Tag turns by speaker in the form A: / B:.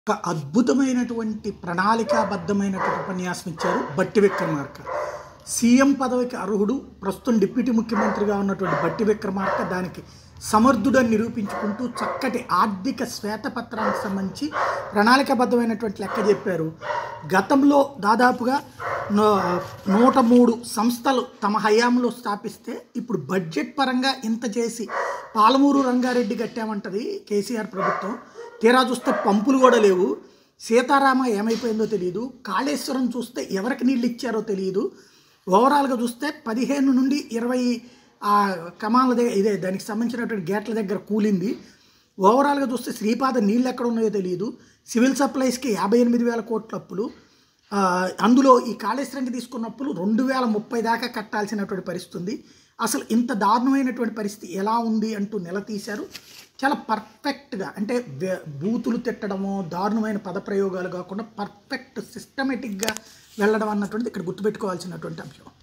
A: ఒక అద్భుతమైనటువంటి ప్రణాళికాబద్ధమైనటువంటి ఉపన్యాసం ఇచ్చారు బట్టి విక్రమార్క సీఎం పదవికి అర్హుడు ప్రస్తుతం డిప్యూటీ ముఖ్యమంత్రిగా ఉన్నటువంటి బట్టి విక్రమార్క దానికి సమర్థుడని నిరూపించుకుంటూ చక్కటి ఆర్థిక శ్వేతపత్రానికి సంబంధించి ప్రణాళికాబద్ధమైనటువంటి లెక్క చెప్పారు గతంలో దాదాపుగా నూ- నూట మూడు సంస్థలు తమ హయాంలో స్థాపిస్తే ఇప్పుడు బడ్జెట్ పరంగా ఇంత చేసి పాలమూరు రంగారెడ్డి కట్టామంటది కేసీఆర్ ప్రభుత్వం తీరా చూస్తే పంపులు కూడా లేవు సీతారామ ఏమైపోయిందో తెలియదు కాళేశ్వరం చూస్తే ఎవరికి నీళ్ళు ఇచ్చారో తెలియదు ఓవరాల్గా చూస్తే పదిహేను నుండి ఇరవై ఆ కమాన్ల దగ్గర ఇదే దానికి సంబంధించినటువంటి గేట్ల దగ్గర కూలింది ఓవరాల్గా చూస్తే శ్రీపాద నీళ్ళు ఎక్కడ ఉన్నాయో తెలియదు సివిల్ సప్లైస్కి యాభై ఎనిమిది వేల కోట్ల అప్పులు ఆ, అందులో ఈ కాళేశ్వరంకి తీసుకున్న అప్పులు రెండు వేల ముప్పై దాకా కట్టాల్సినటువంటి పరిస్థితి ఉంది అసలు ఇంత దారుణమైనటువంటి పరిస్థితి ఎలా ఉంది అంటూ నిలదీశారు చాలా పర్ఫెక్ట్గా అంటే వే- బూతులు తిట్టడము దారుణమైన పదప్రయోగాలు కాకుండా పర్ఫెక్ట్ సిస్టమేటిక్గా వెళ్ళడం అన్నటువంటిది ఇక్కడ గుర్తుపెట్టుకోవాల్సినటువంటి అంశం